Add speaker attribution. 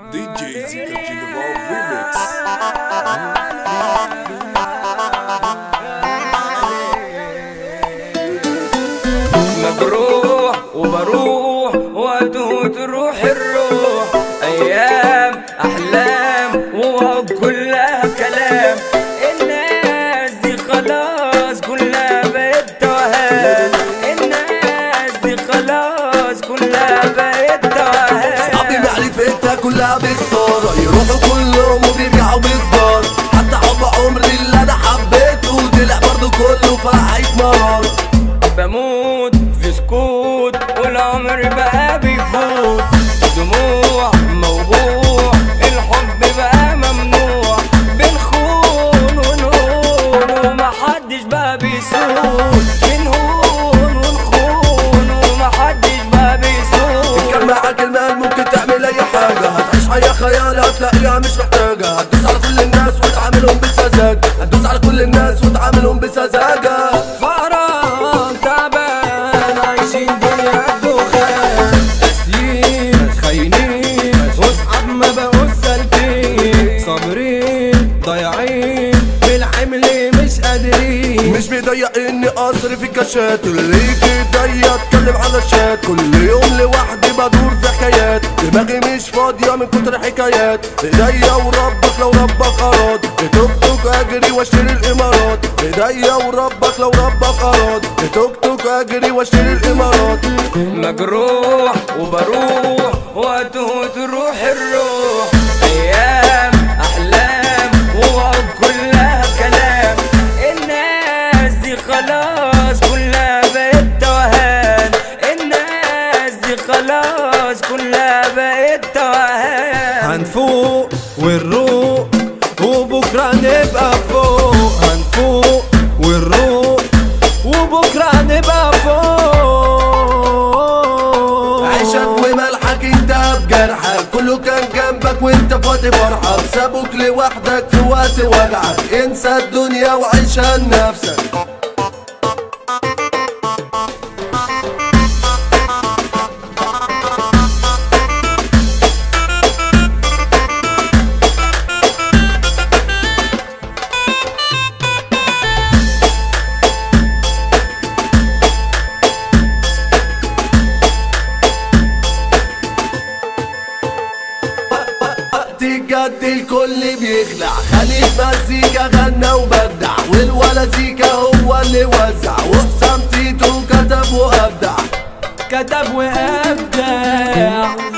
Speaker 1: DJ Zika General Remix
Speaker 2: مجروح وبروح واتوه تروح الروح ايام احلام ووقت كلها كلام الناس دي خلاص كلها بقت توهان الناس دي خلاص كلها بقت
Speaker 3: صعب
Speaker 2: توهان
Speaker 3: معرفتها كلها بخسارة يروحوا كلهم وبيرجعوا بصدار حتى حب عمري اللي انا حبيته طلع برضه كله فرحة مرارة
Speaker 2: بموت في سكوت والعمر بقى بيفوت دموع موجوع الحب بقى ممنوع بنخون ونهون ومحدش بقى بيسود بنهون ونخون ومحدش بقى بيسود
Speaker 3: كان معاك المال ممكن تعمل اي حاجة هتعيش حياة خيال هتلاقيها مش محتاجة هتدوس على كل الناس وتعاملهم بسذاجة هتدوس على كل الناس وتعاملهم بسذاجة
Speaker 2: فراغ تعبان عايشين دنيا دخان قاسيين خاينين واصحاب ما بقوش سالكين صابرين ضايعين بالحمل مش قادرين
Speaker 3: مش بيضيق اني اصرف في الكاشات اللي يضيق اتكلم على الشات كل يوم لوحدي بدور في حكايات دماغي مش فاضية من كتر حكايات ايديا وربك لو ربك اراد بتوك توك اجري واشتري الامارات ايديا وربك لو ربك اراد بتوك توك اجري واشتري الامارات
Speaker 2: مجروح وبروح واتوه تروح الروح ايام احلام ووقت كلها كلام الناس دي خلاص كلها بقت توهان الناس دي خلاص كلها بقت توهان
Speaker 4: هنفوق ونروق وبكرة نبقى فوق هنفوق ونروق وبكرة نبقى فوق
Speaker 3: عيشك وملحك انت بجرحك كله كان جنبك وانت في وقت فرحك سابوك لوحدك في وقت وجعك انسى الدنيا وعيشها لنفسك وقت الجد الكل بيخلع خليل مزيكا غنى وبدع والولا زيكا هو اللي وزع وحسام تيتو كتب وابدع
Speaker 2: كتب وابدع